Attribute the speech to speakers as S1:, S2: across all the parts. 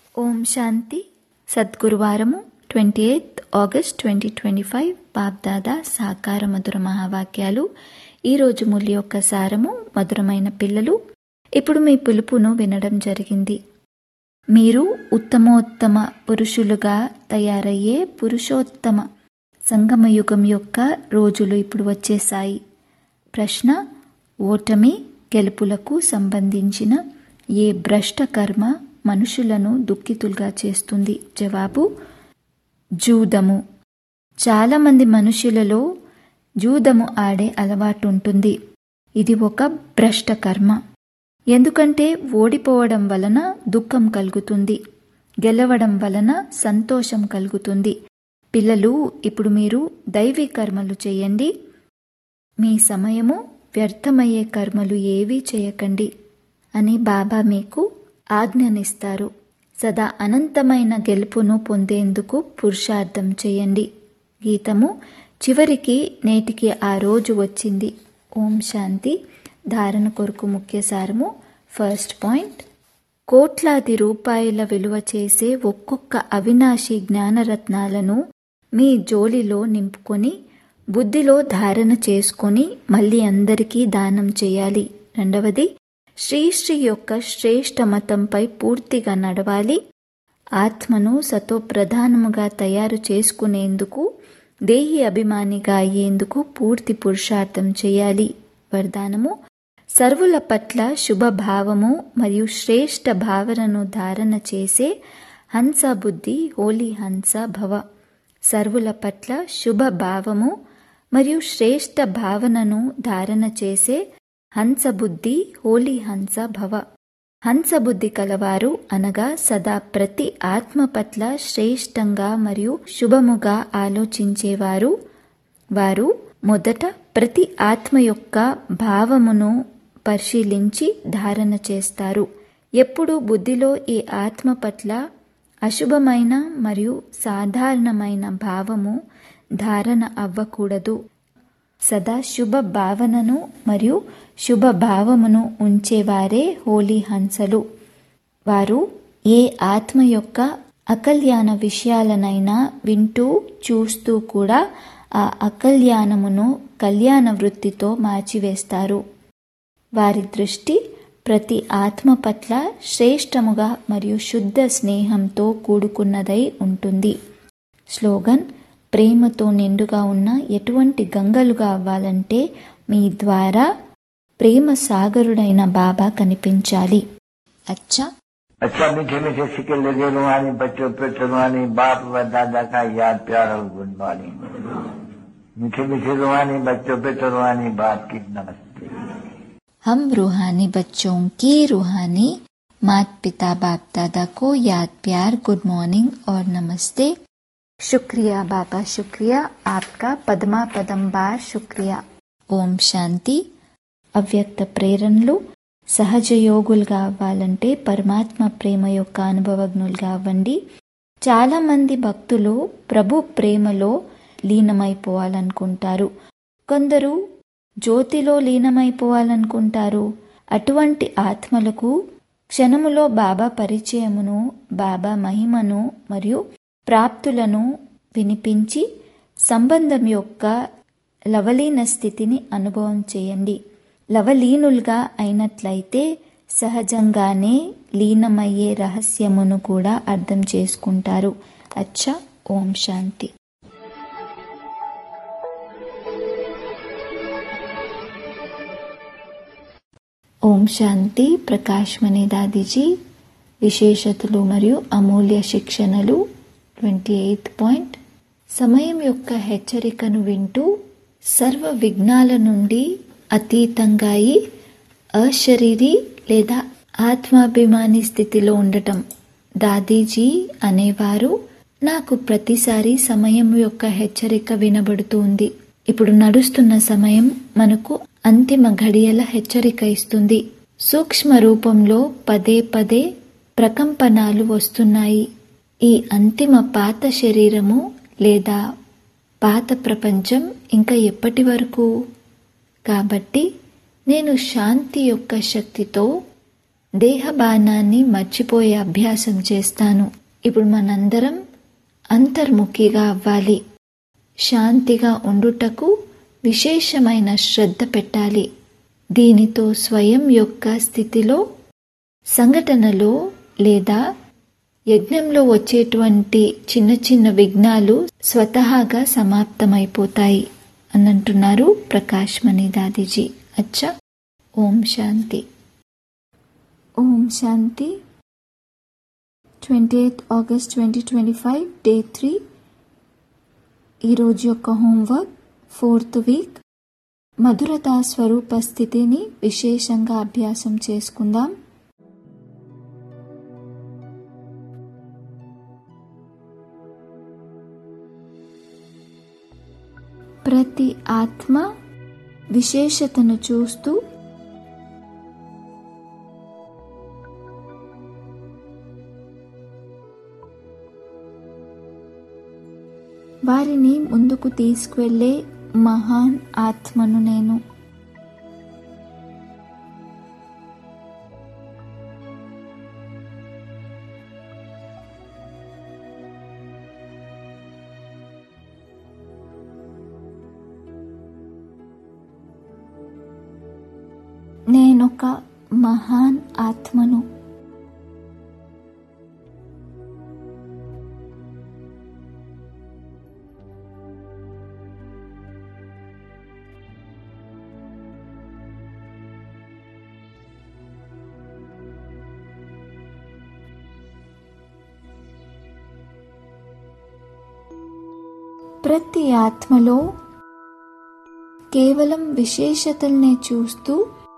S1: ఓం శాంతి సద్గురువారము twenty eighth August twenty twenty five BapDada సాకార మధుర మహావాక్యాలు ఈరోజు ములి యొక్క సారము మధురమైన పిల్లలు ఇప్పుడు మీ పిలుపును వినడం జరిగింది మీరు ఉత్తమోత్తమ పురుషులుగా తయారయ్యే పురుషోత్తమ సంగమయుగం యొక్క రోజులు ఇప్పుడు వచ్చేశాయి ప్రశ్న ఓటమి గెలుపులకు సంబంధించిన ఏ భ్రష్ట కర్మ మనుషులను దుఃఖితులుగా చేస్తుంది జవాబు జూదము చాలామంది మనుషులలో జూదము ఆడే అలవాటు ఉంటుంది ఇది ఒక భ్రష్ట కర్మ ఎందుకంటే ఓడిపోవడం వలన దుఃఖం కలుగుతుంది గెలవడం వలన సంతోషం కలుగుతుంది పిల్లలు ఇప్పుడు మీరు దైవీ కర్మలు చేయండి మీ సమయము వ్యర్థమయ్యే కర్మలు ఏవీ చేయకండి అని బాబా మీకు ఆజ్ఞనిస్తారు సదా అనంతమైన గెలుపును పొందేందుకు పురుషార్థం చేయండి గీతము చివరికి నేటికి ఆ రోజు వచ్చింది ఓం శాంతి ధారణ కొరకు ముఖ్య సారము ఫస్ట్ పాయింట్ కోట్లాది రూపాయల విలువ చేసే ఒక్కొక్క అవినాశి జ్ఞానరత్నాలను మీ జోలిలో నింపుకొని బుద్ధిలో ధారణ చేసుకొని మళ్ళీ అందరికీ దానం చేయాలి రెండవది శ్రీశ్రీ యొక్క శ్రేష్ఠ మతంపై పూర్తిగా నడవాలి ఆత్మను సతో ప్రధానముగా తయారు చేసుకునేందుకు దేహి అభిమానిగా అయ్యేందుకు పూర్తి పురుషార్థం చేయాలి వరదానము సర్వుల పట్ల శుభభావము మరియు శ్రేష్ఠ భావనను ధారణ చేసే హంస బుద్ధి హోలీ హంస భవ సర్వుల పట్ల శుభ భావము మరియు శ్రేష్ఠ భావనను ధారణ చేసే హంసబుద్ధి హోలీ హంస భవ హంసబుద్ధి కలవారు అనగా సదా ప్రతి ఆత్మ పట్ల శ్రేష్టంగా మరియు శుభముగా ఆలోచించేవారు వారు మొదట ప్రతి ఆత్మ యొక్క భావమును పరిశీలించి ధారణ చేస్తారు ఎప్పుడు బుద్ధిలో ఈ ఆత్మ పట్ల అశుభమైన మరియు సాధారణమైన భావము ధారణ అవ్వకూడదు సదా శుభ భావనను మరియు శుభ భావమును ఉంచేవారే హోలీ హంసలు వారు ఏ ఆత్మ యొక్క అకల్యాణ విషయాలనైనా వింటూ చూస్తూ కూడా ఆ అకల్యాణమును కళ్యాణ వృత్తితో మార్చివేస్తారు వారి దృష్టి ప్రతి ఆత్మ పట్ల శ్రేష్టముగా మరియు శుద్ధ స్నేహంతో కూడుకున్నదై ఉంటుంది స్లోగన్ ప్రేమతో నిండుగా ఉన్న ఎటువంటి గంగలుగా అవ్వాలంటే మీ ద్వారా ప్రేమ సాగరుడైన బాబా కనిపించాలి అచ్చా
S2: अच्छा मीठे मीठे सिक्के लगे रुहानी बच्चों पे रुहानी बाप व दादा का याद प्यार और गुड मॉर्निंग मीठे मीठे रुहानी बच्चों पे रुहानी बाप की नमस्ते
S1: हम रूहानी बच्चों की रूहानी मात पिता बाप दादा को याद प्यार गुड मॉर्निंग और नमस्ते शुक्रिया बाबा शुक्रिया आपका पदमा पदम बार शुक्रिया ఓం శాంతి అవ్యక్త ప్రేరణలు సహజ యోగులుగా అవ్వాలంటే పరమాత్మ ప్రేమ యొక్క అనుభవజ్ఞులుగా అవ్వండి చాలామంది భక్తులు ప్రభు ప్రేమలో లీనమైపోవాలనుకుంటారు కొందరు జ్యోతిలో లీనమైపోవాలనుకుంటారు అటువంటి ఆత్మలకు క్షణములో బాబా పరిచయమును బాబా మహిమను మరియు ప్రాప్తులను వినిపించి సంబంధం యొక్క లవలీన స్థితిని అనుభవం చేయండి లవలీనులుగా అయినట్లయితే సహజంగానే లీనమయ్యే రహస్యమును కూడా అర్థం చేసుకుంటారు అచ్చా ఓం శాంతి ఓం శాంతి ప్రకాష్ మణి దాదీజీ విశేషతలు మరియు అమూల్య శిక్షణలు ట్వంటీ ఎయిత్ పాయింట్ సమయం యొక్క హెచ్చరికను వింటూ సర్వ విఘ్నాల నుండి అతీతంగా అయి అశరీరి లేదా ఆత్మాభిమాని స్థితిలో ఉండటం దాదీజీ అనేవారు నాకు ప్రతిసారి సమయం యొక్క హెచ్చరిక వినబడుతుంది ఇప్పుడు నడుస్తున్న సమయం మనకు అంతిమ ఘడియల హెచ్చరిక ఇస్తుంది సూక్ష్మ రూపంలో పదే పదే ప్రకంపనాలు వస్తున్నాయి ఈ అంతిమ పాత శరీరము లేదా పాత ప్రపంచం ఇంకా ఎప్పటి వరకు కాబట్టి నేను శాంతి యొక్క శక్తితో దేహ బాణాన్ని మర్చిపోయే అభ్యాసం చేస్తాను ఇప్పుడు మనందరం అంతర్ముఖిగా అవ్వాలి శాంతిగా ఉండుటకు విశేషమైన శ్రద్ధ పెట్టాలి దీనితో స్వయం యొక్క స్థితిలో సంఘటనలో లేదా యజ్ఞంలో వచ్చేటువంటి చిన్న చిన్న విఘ్నాలు స్వతహాగా సమాప్తమైపోతాయి అనంటున్నారు ప్రకాష్ మణి దాదీజీ అచ్చా ఓం శాంతి ఓం శాంతి twenty eighth August twenty twenty five day three ఈరోజు యొక్క హోంవర్క్ ఫోర్త్ వీక్ మధురతా స్వరూప స్థితిని విశేషంగా అభ్యాసం చేసుకుందాం ప్రతి ఆత్మ విశేషతను చూస్తూ వారిని ముందుకు తీసుకువెళ్ళే మహాన్ ఆత్మను నేను నేనొక మహాన్ ఆత్మను ప్రతి ఆత్మలో కేవలం విశేషతల్నే చూస్తూ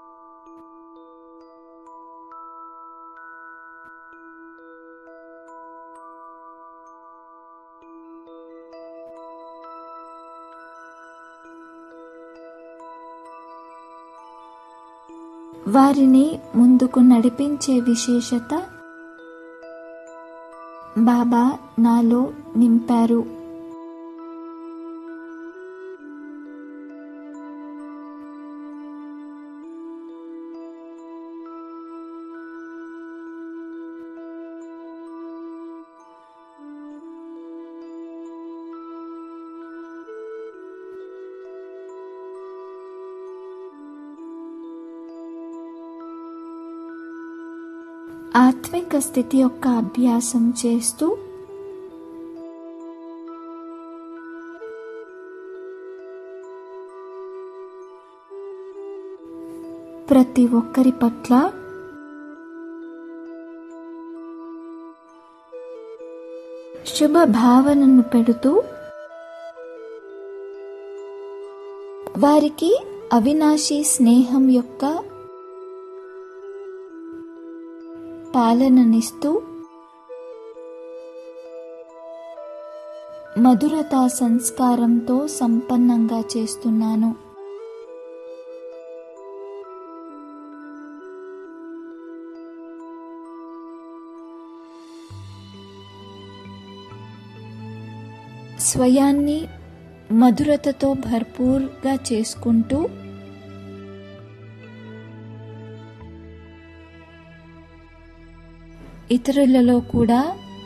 S1: వారిని ముందుకు నడిపించే విశేషత బాబా నాలో నింపారు ఆత్మిక స్థితి యొక్క అభ్యాసం చేస్తూ ప్రతి ఒక్కరి పట్ల శుభ భావనను పెడుతూ వారికి అవినాశీ స్నేహం యొక్క పాలననిస్తూ మధురతా సంస్కారంతో సంపన్నంగా చేస్తున్నాను స్వయాన్ని మధురతతో భర్పూర్గా చేసుకుంటూ ఇతరులలో కూడా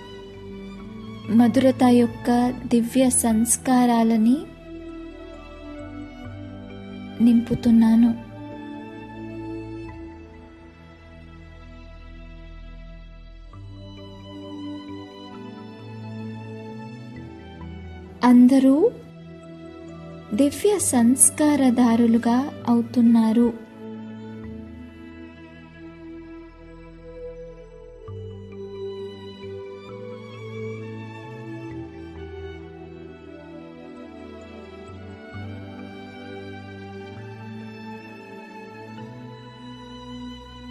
S1: మధురత యొక్క దివ్య సంస్కారాలని నింపుతున్నాను అందరూ దివ్య సంస్కారదారులుగా అవుతున్నారు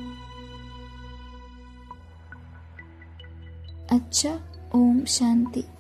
S1: अच्छा ओम शांति